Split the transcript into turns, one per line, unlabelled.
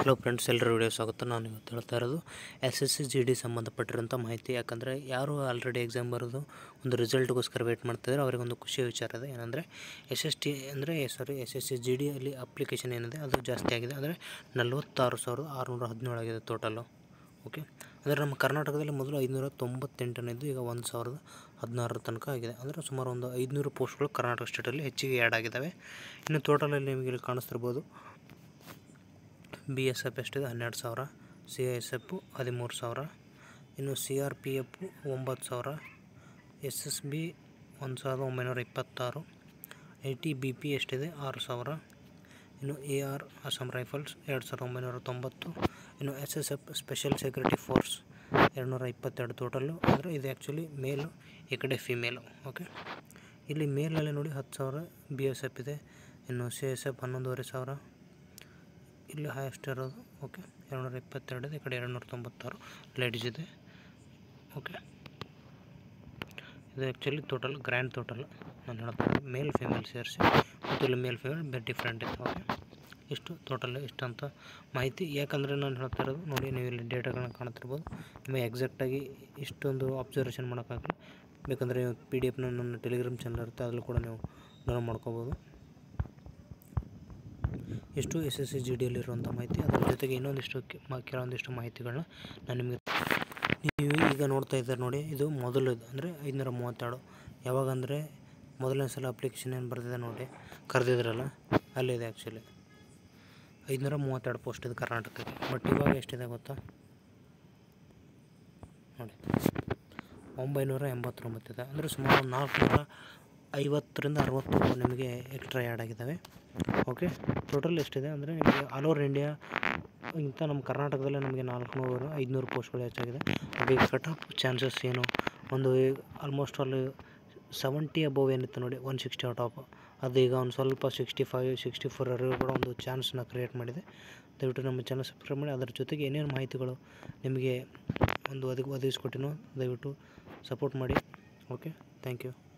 hello friends ಎಲ್ಲರ video ಸ್ವಾಗತ ನಾನು ಇವತ್ತು ಹೇಳ್ತಾ ಇರೋದು S S C G D ಸಂಬಂಧಪಟ್ಟಿರೋಂಥ ಮಾಹಿತಿ ಯಾಕಂದರೆ ಯಾರು ಆಲ್ರೆಡಿ ಎಕ್ಸಾಮ್ ಬರೋದು ಒಂದು ರಿಸಲ್ಟ್ಗೋಸ್ಕರ ವೇಟ್ ಮಾಡ್ತಿದ್ದಾರೆ ಅವರಿಗೊಂದು ಖುಷಿಯ ವಿಚಾರ ಇದೆ ಏನಂದರೆ ಎಸ್ ಎಸ್ ಟಿ ಅಂದರೆ sorry S S C G ಡಿಯಲ್ಲಿ ಅಪ್ಲಿಕೇಶನ್ ಏನಿದೆ ಅದು ಜಾಸ್ತಿ ಆಗಿದೆ ಅಂದರೆ ನಲವತ್ತಾರು ಸಾವಿರದ ಆರುನೂರ ಹದಿನೇಳು ಆಗಿದೆ ಟೋಟಲು ಓಕೆ ಅಂದರೆ ನಮ್ಮ ಕರ್ನಾಟಕದಲ್ಲಿ ಮೊದಲು ಐದುನೂರ ತೊಂಬತ್ತೆಂಟನೇದು ಈಗ ಒಂದು ಸಾವಿರದ ಹದಿನಾರರ ತನಕ ಆಗಿದೆ ಅಂದರೆ ಸುಮಾರು ಒಂದು ಐದುನೂರು ಪೋಸ್ಟ್ಗಳು ಕರ್ನಾಟಕ ಸ್ಟೇಟಲ್ಲಿ ಹೆಚ್ಚಿಗೆ ಆ್ಯಡ್ ಆಗಿದ್ದಾವೆ ಇನ್ನು ಟೋಟಲಲ್ಲಿ ನಿಮಗೆ ಇಲ್ಲಿ ಕಾಣಿಸ್ತಿರ್ಬೋದು ಬಿ ಎಸ್ ಎಫ್ ಎಷ್ಟಿದೆ ಹನ್ನೆರಡು ಸಾವಿರ ಸಿ ಐ ಎಸ್ ಎಫ್ ಹದಿಮೂರು ಸಾವಿರ ಇನ್ನು ಸಿ ಆರ್ ಪಿ ಎಫ್ ಒಂಬತ್ತು ಸಾವಿರ ಎಸ್ ಎಸ್ ಬಿ ಒಂದು ಸಾವಿರದ ಒಂಬೈನೂರ ಇಪ್ಪತ್ತಾರು ಐ ಟಿ ಬಿ ಪಿ ಎಷ್ಟಿದೆ ಆರು ಸಾವಿರ ಇನ್ನು ಎ ಆರ್ ಅಸ್ಸಾಂ ರೈಫಲ್ಸ್ ಎರಡು ಸಾವಿರದ ಒಂಬೈನೂರ ತೊಂಬತ್ತು ಇನ್ನು S S F special security force ಎರಡುನೂರ ಇಪ್ಪತ್ತೆರಡು ಟೋಟಲ್ಲು ಅಂದರೆ ಇದು ಆ್ಯಕ್ಚುಲಿ ಮೇಲು ಈ ಕಡೆ ಫಿಮೇಲು ಓಕೆ ಇಲ್ಲಿ ಮೇಲಲ್ಲಿ ನೋಡಿ ಹತ್ತು ಸಾವಿರ ಬಿ ಎಸ್ ಎಫ್ ಇದೆ ಇನ್ನು ಸಿ ಎಸ್ ಎಫ್ ಹನ್ನೊಂದುವರೆ ಸಾವಿರ ಇಲ್ಲಿ ಹೈಯೆಸ್ಟ್ ಇರೋದು ಓಕೆ ಎರಡುನೂರ ಇಪ್ಪತ್ತೆರಡು ಇದೆ ಈ ಕಡೆ ಎರಡುನೂರ ತೊಂಬತ್ತಾರು ಲೇಡೀಸ್ ಇದೆ ಓಕೆ ಇದು ಆ್ಯಕ್ಚುಲಿ ಟೋಟಲ್ ಗ್ರ್ಯಾಂಡ್ ಟೋಟಲ್ ನಾನು ಹೇಳ್ತಾ ಮೇಲ್ ಫೀಮೇಲ್ ಸೇರಿಸಿ ಮತ್ತು ಇಲ್ಲಿ ಮೇಲ್ ಫೀಮೇಲ್ ಬೇರೆ ಡಿಫ್ರೆಂಟ್ ಇದೆ ಓಕೆ ಇಷ್ಟು ಟೋಟಲ್ ಇಷ್ಟು ಅಂತ ಮಾಹಿತಿ ಯಾಕಂದರೆ ನಾನು ಹೇಳ್ತಾ ಇರೋದು ನೋಡಿ ನೀವು ಇಲ್ಲಿ ಡೇಟಾಗಳನ್ನ ಕಾಣ್ತಿರ್ಬೋದು ನಿಮಗೆ ಎಕ್ಸಾಕ್ಟಾಗಿ ಇಷ್ಟೊಂದು ಅಬ್ಸರ್ವೇಷನ್ ಮಾಡೋಕ್ಕಾಗಲಿ ಬೇಕಂದರೆ ಪಿ ಡಿ ಎಫ್ನ ನನ್ನ ಟೆಲಿಗ್ರಾಮ್ ಚಾನಲ್ ಇರುತ್ತೆ ಅದರಲ್ಲೂ ಕೂಡ ನೀವು ಡೌನ್ಲೋಡ್ ಮಾಡ್ಕೋಬೋದು ಇಷ್ಟು ಎಸ್ ಎಸ್ ಸಿ ಜಿ ಡಿಯಲ್ಲಿರುವಂಥ ಮಾಹಿತಿ ಅದರ ಜೊತೆಗೆ ಇನ್ನೊಂದಿಷ್ಟು ಕೆ- ಮ- ಕೆಲವೊಂದಿಷ್ಟು ಮಾಹಿತಿಗಳನ್ನ ನಾನು ನಿಮಗೆ ನೀವು ಈಗ ನೋಡ್ತಾ ಇದ್ದಾರೆ ನೋಡಿ ಇದು ಮೊದಲದು ಅಂದರೆ ಐದುನೂರ ಮೂವತ್ತೆರಡು ಯಾವಾಗ ಅಂದರೆ ಮೊದಲನೇ ಸಲ ಅಪ್ಲಿಕೇಶನ್ ಏನು ಬರೆದಿದೆ ನೋಡಿ ಕರೆದಿದ್ರಲ್ಲ ಅಲ್ಲಿದೆ ಆ್ಯಕ್ಚುಲಿ ಐದುನೂರ ಮೂವತ್ತೆರಡು ಪೋಸ್ಟ್ ಇದೆ ಕರ್ನಾಟಕಕ್ಕೆ ಬಟ್ ಇವಾಗ ಎಷ್ಟಿದೆ ಗೊತ್ತಾ ನೋಡಿ ಒಂಬೈನೂರ ಎಂಬತ್ತೊಂಬತ್ತಿದೆ ಅಂದರೆ ಸುಮಾರು ನಾಲ್ಕುನೂರ ಐವತ್ತರಿಂದ ಅರವತ್ತು ನಿಮಗೆ ಎಕ್ಸ್ಟ್ರಾ ಆ್ಯಡ್ ಆಗಿದ್ದಾವೆ ಓಕೆ ಟೋಟಲ್ ಎಷ್ಟಿದೆ ಅಂದರೆ ನಿಮಗೆ ಆಲ್ ಓವರ್ ಇಂಡಿಯಾ ಇಂಥ ನಮ್ಮ ಕರ್ನಾಟಕದಲ್ಲೇ ನಮಗೆ ನಾಲ್ಕುನೂರು ಐದುನೂರು ಪೋಸ್ಟ್ಗಳು ಹೆಚ್ಚಾಗಿದೆ ಹಾಗೆ ಕಟ್ ಆಫ್ ಚಾನ್ಸಸ್ ಏನು ಒಂದು ಆಲ್ಮೋಸ್ಟ್ ಅಲ್ಲಿ ಸೆವೆಂಟಿ ಅಬೋವ್ ಏನಿತ್ತು ನೋಡಿ ಒನ್ ಸಿಕ್ಸ್ಟಿ ಔಟ್ ಆಫ್ ಅದು ಈಗ ಒಂದು ಸ್ವಲ್ಪ ಸಿಕ್ಸ್ಟಿ ಫೈವ್ ಸಿಕ್ಸ್ಟಿ ಫೋರ್ವರೆಗೂ ಕೂಡ ಒಂದು ಚಾನ್ಸ್ನ ಕ್ರಿಯೇಟ್ ಮಾಡಿದೆ ದಯವಿಟ್ಟು ನಮ್ಮ ಚಾನಲ್ ಸಬ್ಸ್ಕ್ರೈಬ್ ಮಾಡಿ ಅದರ ಜೊತೆಗೆ ಏನೇನು ಮಾಹಿತಿಗಳು ನಿಮಗೆ ಒಂದು ಒದಗಿ ಒದಗಿಸ್ಕೊಟ್ಟಿನೋ ದಯವಿಟ್ಟು ಸಪೋರ್ಟ್ ಮಾಡಿ ಓಕೆ ಥ್ಯಾಂಕ್ ಯು